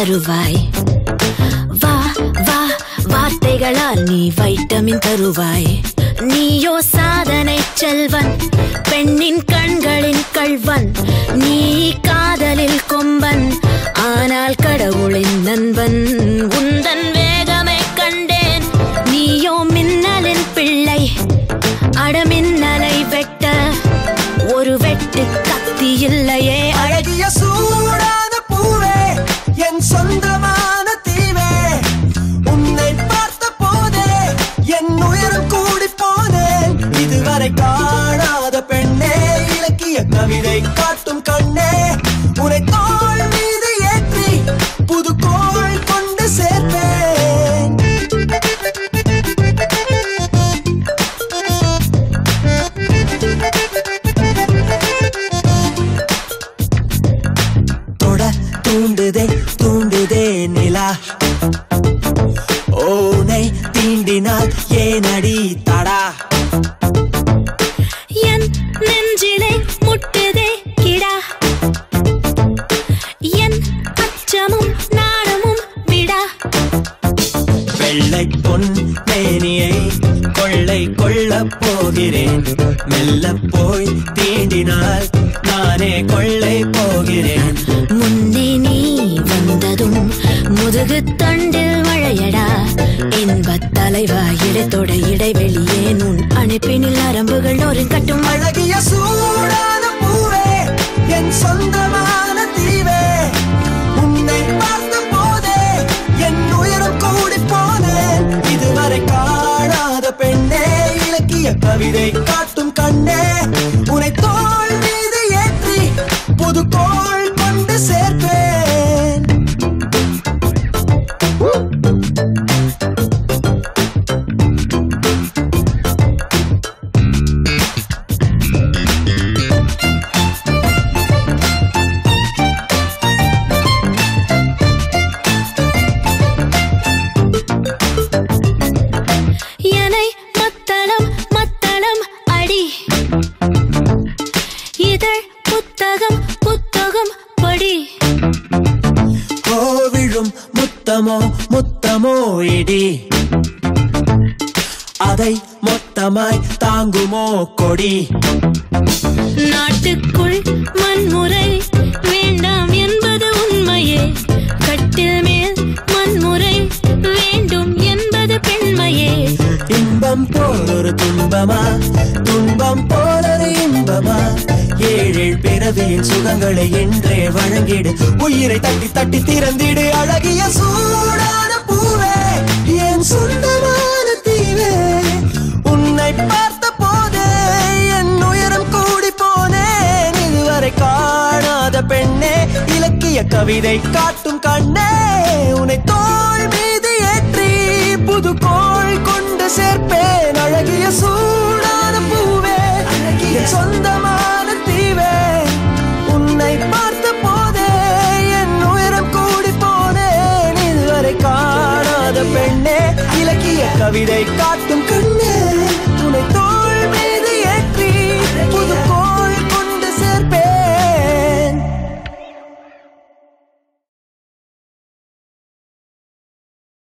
தருவாய் வா வா வார்த்தைகளால் நீ வைட்டமின் தருவாய் நீயோ சாதனை செல்வன் பெண்ணின் கண்களின் கள்வன் நீ காதலில் கொம்பன் ஆனால் கடவுளின் நண்பன் உந்தன் வேகமை கண்டேன் நீயோ மின்னலின் பிள்ளை அடமின்னலை வெட்ட ஒரு வெட்டு கத்தி இல்லையே அழகிய சூடான பூவே என் சொந்தமான தீவே உன்னை பார்த்த போதே என் உயரம் கூடி போனேன் இதுவரை காணாத பெண்ணே இலக்கிய கவிதை காட்டும் கண்ணே உன்னை தோள் மீது ஏற்றி புது கோள் கொண்டு சேர்ப்பேன் தொட தூண்டுதே தூண்டுதே நிலா ஓனை தீண்டினால் ஏனடி தடா என் நெஞ்சிலே முட்டுதே கிடா என் அச்சமும் நாணமும் விடா வெள்ளை பொன் மேனியை கொள்ளை கொள்ளப் போகிறேன் மெல்ல போய் தீண்டினால் நானே கொள்ளை போகிறேன் முன்னே நீ வந்ததும் முதுகு தண்டில் மழையடா இன்பத் தலைவா இடத்தோட இடைவெளியே உன் அணைப்பினில் நரம்புகள் நொறுங்கட்டும் அழகிய சூடான பூவே என் சொந்தமான தீவே உன்னை பார்த்த போதே என் உயரம் கூடி போனேன் இதுவரை காணாத பெண்ணே இலக்கிய கவிதை காட்டும் கண்ணே உன்னை தோள் மீது ஏற்றி புது கோள் கொண்டு சேர்ப்பேன் எனை மத்தளம் மத்தளம் அடி இதழ் புத்தகம் புத்தகம் படி கோவிழும் முத்தமோ முத்தமோ இடி அதை மொத்தமாய் தாங்குமோ கொடி நாட்டுக்குள் வன்முறை வேண்டாம் என்பது உண்மையே கட்டில் மேல் வன்முறை வேண்டும் என்பது பெண்மையே இன்பம் போல் ஒரு துன்பமா துன்பம் போல் ஒரு இன்பமா ஏழேழ் பிறவியின் சுகங்களை என்றே வழங்கிடு உயிரை தட்டி தட்டி திறந்திடு அழகிய சூடான பூவே என் சொந்தமான தீவே உன்னை பார்த்த போதே என் உயரம் கூடி போனேன் இதுவரை காணாத பெண்ணே இலக்கிய கவிதை காட்டும் கண்ணே உன்னை தோள் மீது ஏற்றி புது கோள் கொண்டு சேர்ப்பேன் அழகிய சூடான பூவே அழகிய சொந்தமான தீவே உன்னை பார்த்த போதே என் உயரம் கூடி போனேன் இதுவரை காணாத பெண்ணே இலக்கிய கவிதை காட்டும்